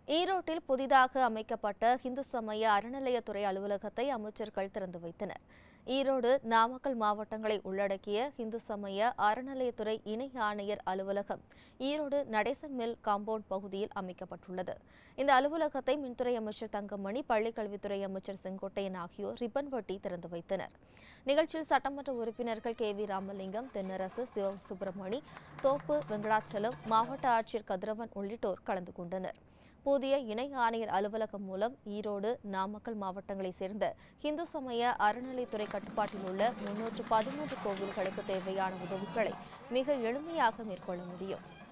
ஈரோட்டில் புதிதாக அமைக்கப்பட்ட இந்து சமய அறநிலையத்துறை அலுவலகத்தை அமைச்சர்கள் திறந்து வைத்தனர் ஈரோடு நாமக்கல் மாவட்டங்களை உள்ளடக்கிய இந்து சமய அறநிலையத்துறை இணை ஆணையர் அலுவலகம் ஈரோடு நடேசன் மில் காம்பவுண்ட் பகுதியில் அமைக்கப்பட்டுள்ளது இந்த அலுவலகத்தை மின்துறை அமைச்சர் தங்கமணி பள்ளிக்கல்வித்துறை அமைச்சர் செங்கோட்டையன் ஆகியோர் ரிப்பன் வெட்டி திறந்து வைத்தனர் நிகழ்ச்சியில் சட்டமன்ற உறுப்பினர்கள் கே வி ராமலிங்கம் தென்னரசு சிவ சுப்பிரமணி தோப்பு வெங்கடாச்சலம் மாவட்ட ஆட்சியர் கதிரவன் உள்ளிட்டோர் கலந்து கொண்டனர் புதிய இணை ஆணையர் அலுவலகம் மூலம் ஈரோடு நாமக்கல் மாவட்டங்களைச் சேர்ந்த இந்து சமய அறநிலைத்துறை கட்டுப்பாட்டில் உள்ள முன்னூற்று பதிமூன்று கோவில்களுக்கு தேவையான உதவிகளை மிக எளிமையாக மேற்கொள்ள முடியும்